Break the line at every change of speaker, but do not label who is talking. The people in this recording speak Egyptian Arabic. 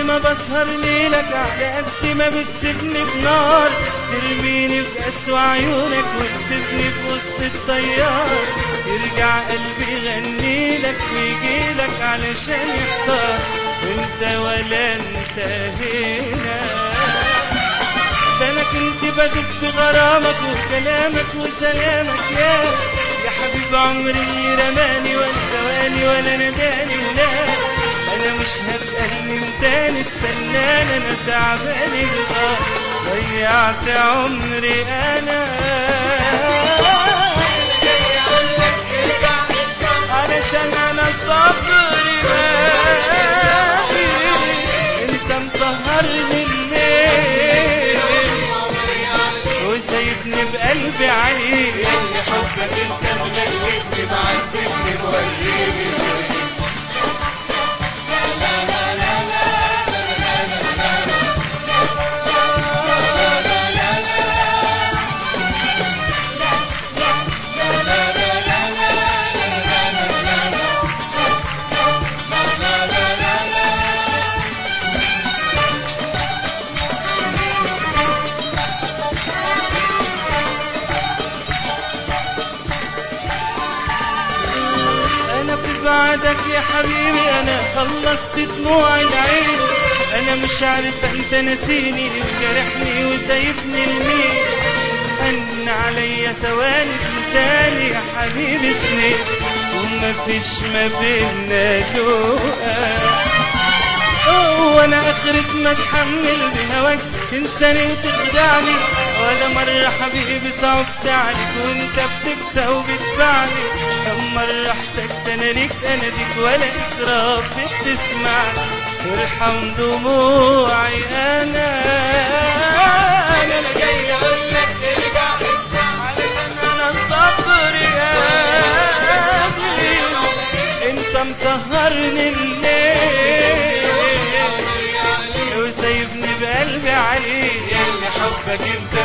ما بسهر ليلك على قد ما بتسيبني بنار ترميني بأسوأ عيونك وتسيبني في وسط الطيار يرجع قلبي يغني لك ويجي لك علشان يختار انت ولا انت هنا ده انا كنت بدت بغرامك وكلامك وسلامك يا يا حبيب عمري اللي رماني ولا دواني ولا نداني ولا انا مش هتألم تاني استناني انا تعبان الغار ضيعت عمري انا علشان انا صبري باقي انت مسهرني الليل وسايبني بقلبي عليك
اللي حبك انت مغلبني معذبني موريني
انا في بعدك يا حبيبي انا خلصت دموع العين انا مش عارف انت نسيني وجرحني وسايبني لمين ان عليا ثواني تنساني يا حبيبي سنين وما فيش ما بينا لقاء وانا اخرة ما اتحمل بهواك تنساني وتخدعني ولا مرة حبيبي صعبت عليك وانت بتكسى وبتبعني كم مرة احتجت انا ليك اناديك ولا اكراه فيك تسمعني ارحم دموعي انا انا لا جاي اقول لك ارجع اسمع علشان انا صبري قليل انت مسهرني الليل وسايبني بقلبي عليك
اللي حبك انت